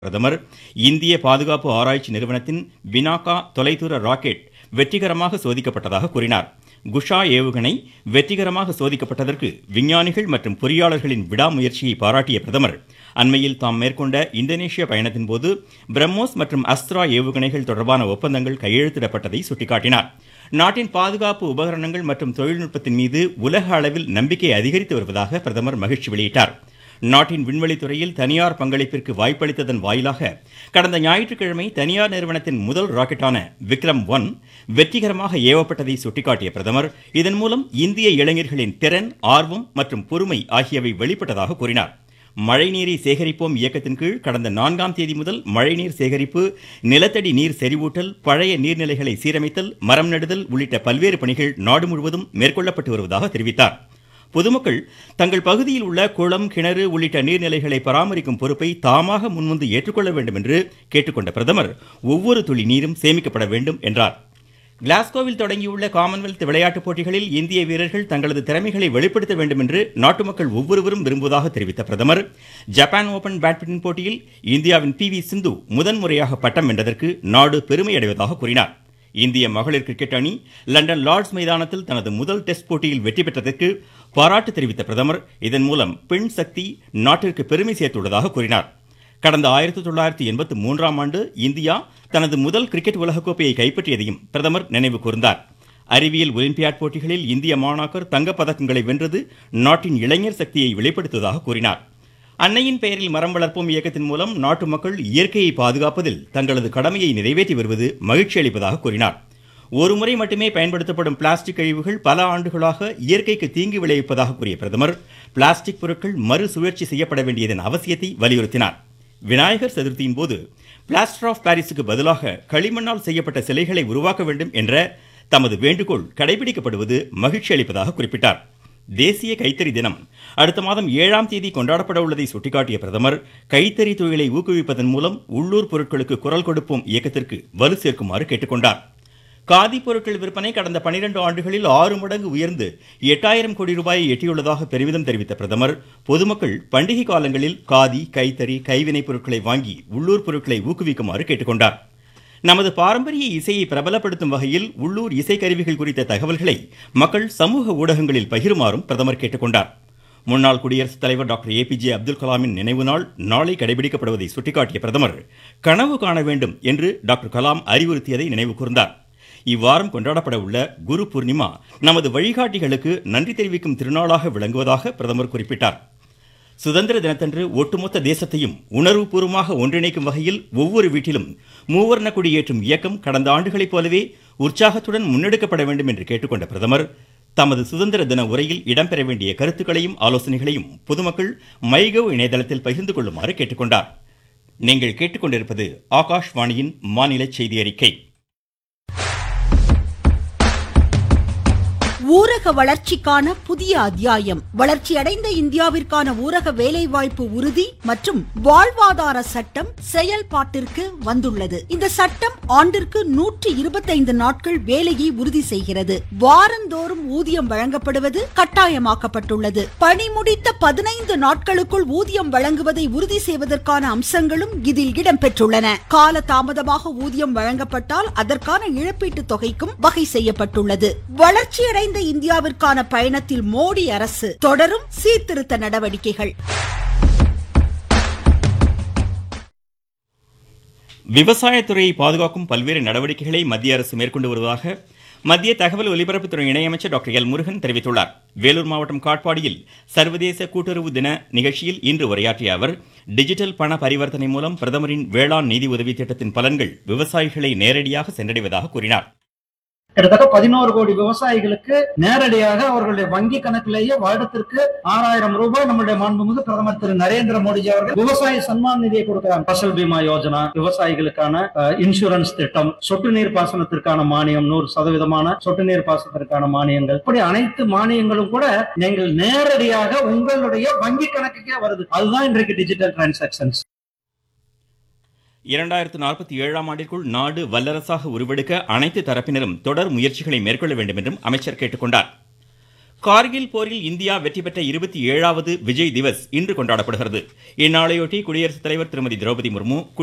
பிரதமர் இந்திய பாதுகாப்பு ஆராய்ச்சி நிறுவனத்தின் பினாகா தொலைதூர ராக்கெட் வெற்றிகரமாக சோதிக்கப்பட்டதாக கூறினார் குஷா ஏவுகணை வெற்றிகரமாக சோதிக்கப்பட்டதற்கு விஞ்ஞானிகள் மற்றும் பொறியாளர்களின் விடாமுயற்சியை பாராட்டிய பிரதமர் அண்மையில் தாம் மேற்கொண்ட இந்தோனேஷிய பயணத்தின் போது பிரம்மோஸ் மற்றும் அஸ்த்ரா ஏவுகணைகள் தொடர்பான ஒப்பந்தங்கள் கையெழுத்திடப்பட்டதை சுட்டிக்காட்டினார் நாட்டின் பாதுகாப்பு உபகரணங்கள் மற்றும் தொழில்நுட்பத்தின் மீது உலக அளவில் நம்பிக்கை அதிகரித்து வருவதாக பிரதமர் மகிழ்ச்சி வெளியிட்டார் நாட்டின் விண்வெளி துறையில் தனியார் பங்களிப்பிற்கு வாய்ப்பளித்ததன் வாயிலாக கடந்த ஞாயிற்றுக்கிழமை தனியார் நிறுவனத்தின் முதல் ராக்கெட்டான விக்ரம் ஒன் வெற்றிகரமாக ஏவப்பட்டதை சுட்டிக்காட்டிய பிரதமர் இதன் மூலம் இந்திய இளைஞர்களின் திறன் ஆர்வம் மற்றும் பொறுமை ஆகியவை வெளிப்பட்டதாக கூறினார் மழைநீரை சேகரிப்போம் இயக்கத்தின் கீழ் கடந்த நான்காம் தேதி முதல் மழைநீர் சேகரிப்பு நிலத்தடி நீர் செறிவூட்டல் பழைய நீர்நிலைகளை சீரமைத்தல் மரம் நடுதல் உள்ளிட்ட பல்வேறு பணிகள் நாடு முழுவதும் மேற்கொள்ளப்பட்டு வருவதாக தெரிவித்தார் பொதுமக்கள் தங்கள் பகுதியில் உள்ள குளம் கிணறு உள்ளிட்ட நீர்நிலைகளை பராமரிக்கும் பொறுப்பை தாமாக முன்வந்து ஏற்றுக்கொள்ள வேண்டும் என்று கேட்டுக்கொண்ட பிரதமர் ஒவ்வொரு துளி நீரும் சேமிக்கப்பட வேண்டும் என்றார் கிளாஸ்கோவில் தொடங்கியுள்ள காமன்வெல்த் விளையாட்டுப் போட்டிகளில் இந்திய வீரர்கள் தங்களது திறமைகளை வெளிப்படுத்த வேண்டும் என்று நாட்டு மக்கள் ஒவ்வொருவரும் விரும்புவதாக தெரிவித்த பிரதமர் ஜப்பான் ஓபன் பேட்மிண்டன் போட்டியில் இந்தியாவின் பி வி சிந்து முதன்முறையாக பட்டம் வென்றதற்கு நாடு பெருமை அடைவதாக கூறினார் இந்திய மகளிர் கிரிக்கெட் அணி லண்டன் லார்ட்ஸ் மைதானத்தில் தனது முதல் டெஸ்ட் போட்டியில் வெற்றி பெற்றதற்கு பாராட்டு தெரிவித்த பிரதமர் இதன் மூலம் பெண் சக்தி நாட்டிற்கு பெருமை சேர்த்துள்ளதாக கூறினார் கடந்த ஆயிரத்தி தொள்ளாயிரத்தி எண்பத்தி மூன்றாம் ஆண்டு இந்தியா தனது முதல் கிரிக்கெட் உலகக்கோப்பையை கைப்பற்றியதையும் பிரதமர் நினைவு கூர்ந்தார் அறிவியல் ஒலிம்பியாட் போட்டிகளில் இந்திய மாணாக்கர் தங்கப் பதக்கங்களை வென்றது நாட்டின் இளைஞர் சக்தியை வெளிப்படுத்துவதாக கூறினார் அன்னையின் பெயரில் மரம் வளர்ப்போம் இயக்கத்தின் மூலம் நாட்டு மக்கள் இயற்கையை பாதுகாப்பதில் தங்களது கடமையை நிறைவேற்றி வருவது மகிழ்ச்சி அளிப்பதாக கூறினார் ஒருமுறை மட்டுமே பயன்படுத்தப்படும் பிளாஸ்டிக் கழிவுகள் பல ஆண்டுகளாக இயற்கைக்கு தீங்கு விளைவிப்பதாக கூறிய பிரதமர் பிளாஸ்டிக் பொருட்கள் மறுசுழற்சி செய்யப்பட வேண்டியதன் அவசியத்தை வலியுறுத்தினார் விநாயகர் சதுர்த்தியின் போது பிளாஸ்டர் ஆஃப் பாரிஸுக்கு பதிலாக களிமண்ணால் செய்யப்பட்ட சிலைகளை உருவாக்க வேண்டும் என்ற தமது வேண்டுகோள் கடைபிடிக்கப்படுவது மகிழ்ச்சி அளிப்பதாக குறிப்பிட்டார் தேசிய கைத்தறி தினம் அடுத்த மாதம் ஏழாம் தேதி கொண்டாடப்பட உள்ளதை சுட்டிக்காட்டிய பிரதமர் கைத்தறி தொழிலை ஊக்குவிப்பதன் மூலம் உள்ளூர் பொருட்களுக்கு குரல் கொடுப்போம் இயக்கத்திற்கு வலு சேர்க்குமாறு கேட்டுக்கொண்டார் காதி பொருட்கள் விற்பனை கடந்த பனிரெண்டு ஆண்டுகளில் ஆறு மடங்கு உயர்ந்து எட்டாயிரம் கோடி ரூபாயை எட்டியுள்ளதாக பெருமிதம் தெரிவித்த பிரதமர் பொதுமக்கள் பண்டிகை காலங்களில் காதி கைத்தறி கைவினைப் பொருட்களை வாங்கி உள்ளூர் பொருட்களை ஊக்குவிக்குமாறு கேட்டுக்கொண்டார் நமது பாரம்பரிய இசையை பிரபலப்படுத்தும் வகையில் உள்ளூர் இசைக்கருவிகள் குறித்த தகவல்களை மக்கள் சமூக ஊடகங்களில் பகிருமாறும் பிரதமர் கேட்டுக்கொண்டார் முன்னாள் குடியரசுத் தலைவர் doctor A P J Abdul கலாமின் நினைவு நாள் நாளை கடைபிடிக்கப்படுவதை சுட்டிக்காட்டிய பிரதமர் கனவு காண வேண்டும் என்று டாக்டர் கலாம் அறிவுறுத்தியதை நினைவு கூர்ந்தார் இவ்வாரம் கொண்டாடப்பட உள்ள குரு பூர்ணிமா நமது வழிகாட்டிகளுக்கு நன்றி தெரிவிக்கும் திருநாளாக விளங்குவதாக பிரதமர் குறிப்பிட்டார் சுதந்திர தினத்தன்று ஒட்டுமொத்த தேசத்தையும் உணர்வுபூர்வமாக ஒன்றிணைக்கும் வகையில் ஒவ்வொரு வீட்டிலும் மூவர்ண கொடி ஏற்றும் இயக்கம் கடந்த ஆண்டுகளைப் போலவே உற்சாகத்துடன் முன்னெடுக்கப்பட வேண்டும் என்று கேட்டுக்கொண்ட பிரதமர் தமது சுதந்திர தின உரையில் இடம்பெற வேண்டிய கருத்துக்களையும் ஆலோசனைகளையும் பொதுமக்கள் மைகவ் இணையதளத்தில் பகிர்ந்து கொள்ளுமாறு கேட்டுக்கொண்டார் நீங்கள் கேட்டுக்கொண்டிருப்பது ஆகாஷ்வாணியின் மாநில செய்தி அறிக்கை ஊரக வளர்ச்சிக்கான புதிய அத்தியாயம் வளர்ச்சியடைந்த இந்தியாவிற்கான ஊரக வேலைவாய்ப்பு உறுதி மற்றும் வாழ்வாதார சட்டம் செயல்பாட்டிற்கு வந்துள்ளது இந்த சட்டம் ஆண்டிற்கு நூற்றி இருபத்தைந்து நாட்கள் வேலையை உறுதி செய்கிறது வாரந்தோறும் ஊதியம் வழங்கப்படுவது கட்டாயமாக்கப்பட்டுள்ளது பணி முடித்த பதினைந்து நாட்களுக்குள் ஊதியம் வழங்குவதை உறுதி செய்வதற்கான அம்சங்களும் இதில் இடம்பெற்றுள்ளன கால தாமதமாக ஊதியம் வழங்கப்பட்டால் அதற்கான இழப்பீட்டுத் தொகைக்கும் வகை செய்யப்பட்டுள்ளது வளர்ச்சியடைந்த வளர்ந்த இந்தியாவிற்கான பயணத்தில் மோடி அரசு தொடரும் சீர்திருத்த நடவடிக்கைகள் விவசாயத்துறையை பாதுகாக்கும் பல்வேறு நடவடிக்கைகளை மத்திய அரசு மேற்கொண்டு வருவதாக மத்திய தகவல் ஒலிபரப்புத்துறை இணையமைச்சர் டாக்டர் எல் முருகன் தெரிவித்துள்ளார் வேலூர் மாவட்டம் காட்பாடியில் சர்வதேச கூட்டுறவு தின நிகழ்ச்சியில் இன்று உரையாற்றிய அவர் டிஜிட்டல் பண பரிவர்த்தனை மூலம் பிரதமரின் வேளாண் நிதி உதவி திட்டத்தின் பலன்கள் விவசாயிகளை நேரடியாக சென்றடைவதாக கூறினார் கிட்டத்தட்ட பதினோரு கோடி விவசாயிகளுக்கு நேரடியாக அவர்களுடைய வங்கி கணக்கிலேயே வருடத்திற்கு ஆறாயிரம் ரூபாய் நம்முடைய மாண்புமிகு பிரதமர் திரு நரேந்திர மோடிஜி அவர்கள் விவசாய சன்மான் நிதியை கொடுக்கிறாங்க பசல் பீமா யோஜனா விவசாயிகளுக்கான இன்சூரன்ஸ் திட்டம் சொட்டு நீர் பாசனத்திற்கான மானியம் நூறு சதவீதமான சொட்டு நீர் பாசனத்திற்கான மானியங்கள் இப்படி அனைத்து மானியங்களும் கூட நீங்கள் நேரடியாக உங்களுடைய வங்கி கணக்குக்கே வருது அதுதான் இன்றைக்கு டிஜிட்டல் டிரான்சாக்சன்ஸ் இரண்டாயிரத்து நாற்பத்தி ஏழாம் ஆண்டிற்குள் நாடு வல்லரசாக உருவெடுக்க அனைத்து தரப்பினரும் தொடர் முயற்சிகளை மேற்கொள்ள வேண்டும் என்றும் அமைச்சர் கேட்டுக்கொண்டார் கார்கில் போரில் இந்தியா வெற்றி பெற்ற இருபத்தி ஏழாவது விஜய் திவஸ் இன்று கொண்டாடப்படுகிறது இந்நாளையொட்டி குடியரசுத் தலைவர் திருமதி திரௌபதி முர்மு